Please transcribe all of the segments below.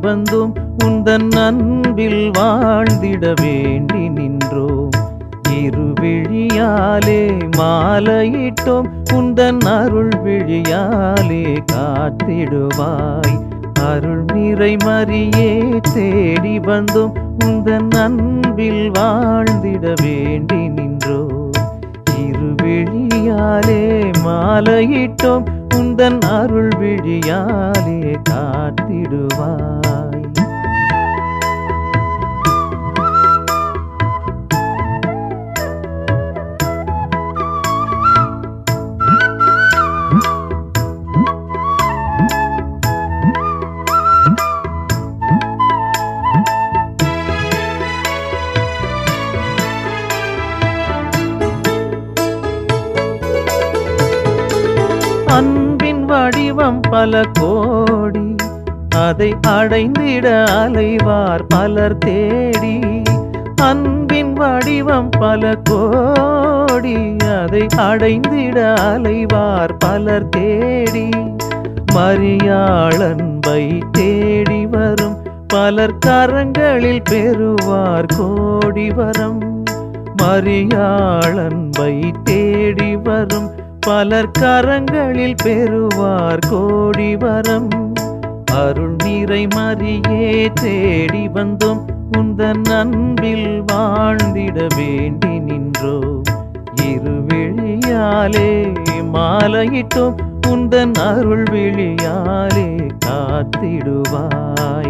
வந்தும் உந்தன் அன்பில் வாழ்ந்திட வேண்டி நின்றோம் இருவிழியாலே மாலையிட்டோம் உந்தன் அருள் விழியாலே காத்திடுவாய் அருள் நிறை மறியே தேடி வந்தும் உந்தன் அன்பில் வாழ்ந்திட வேண்டி நின்றோம் இருவிழியாலே மாலையிட்டோம் உந்தன் அருள் விழியாலே காத்திடுவாய் அன்பின் வடிவம் பல கோடி அதை அடைந்திட அலைவார் பலர் தேடி அன்பின் வடிவம் பல கோடி அதை அடைந்திட அலைவார் பலர் தேடி மரியாளன்பை தேடி வரும் பலர் கரங்களில் பெறுவார் கோடி வரம் மரியாளன்பை தேடி வரும் பலர் கரங்களில் பெறுவார் கோடி வரம் அருள் நீரை மறியே தேடி வந்தோம் உந்தன் அன்பில் வாழ்ந்திட வேண்டி நின்றோம் இருவிழியாலே மாலையிட்டோம் உந்தன் அருள் விழியாலே காத்திடுவாய்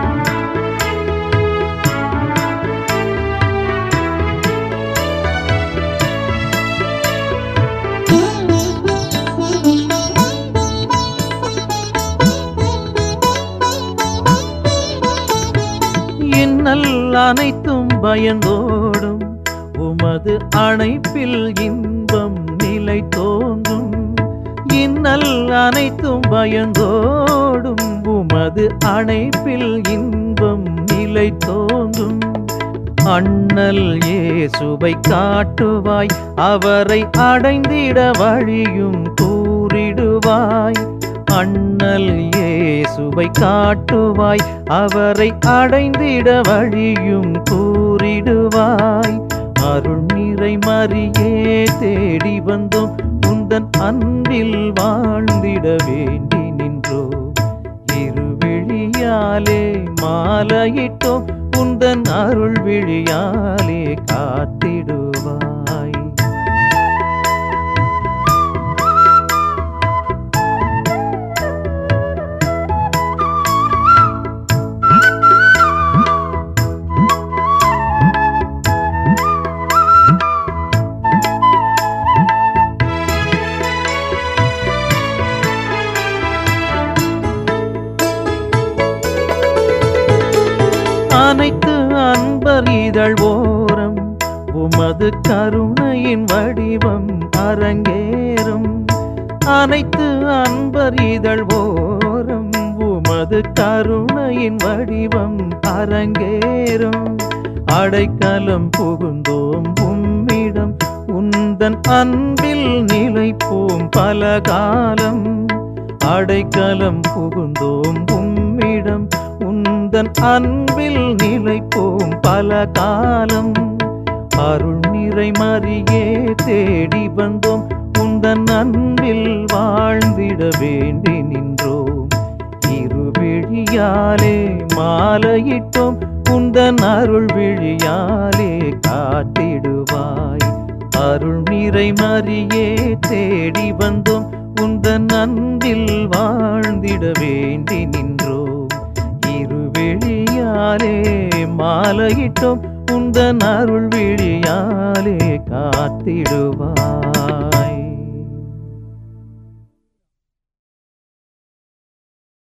இன்னல் அனைத்தும் பயந்தோடும் உமது அணைப்பில் இன்பம் நிலை தோன்றும் இன்னல் அனைத்தும் பயந்தோடும் உமது அணைப்பில் இன்பம் நிலை தோன்றும் அண்ணல் இயேசுவை காட்டுவாய் அவரை அடைந்திட வழியும் கூறிடுவாய் அண்ணல் இயேசுவை காட்டுவாய் அவரை அடைந்திட வழியும் கூறிடுவாய் அருள் நிறை மறியே தேடி வந்தோம் உந்தன் அன்பில் வாழ்ந்திட வேண்டி நின்றோம் இருவிழியாலே மாலையிட்டோம் உந்தன் அருள் விழியாலே காத்திடுவாய் அனைத்து அன்பர் இதழ் ஓரம் உமது கருணையின் வடிவம் அரங்கேறும் அனைத்து அன்பர் இதழ் ஓரம் உமது கருணையின் வடிவம் அரங்கேறும் அடைக்கலம் புகுந்தோம் உம்மிடம் உந்தன் அன்பில் நிலைப்போம் பல காலம் அடைக்கலம் புகுந்தோம் உம்மிடம் உந்தன் அன்பில் நிலைப்போம் பல காலம் அருள் நிறை மறியே தேடி வந்தோம் உந்தன் அன்பில் வாழ்ந்திட வேண்டி நின்றோம் இருவிழியாலே மாலையிட்டோம் உந்தன் அருள் விழியாலே காத்திடுவாய் அருள் நிறை மறியே தேடி வந்தோம் உந்தன் அன்பில் வாழ்ந்திட வேண்டி நின்றோம் இருவிழியாலே மாலையிட்டோம் உந்தன் அருள் விழியாலே காத்திடுவாய்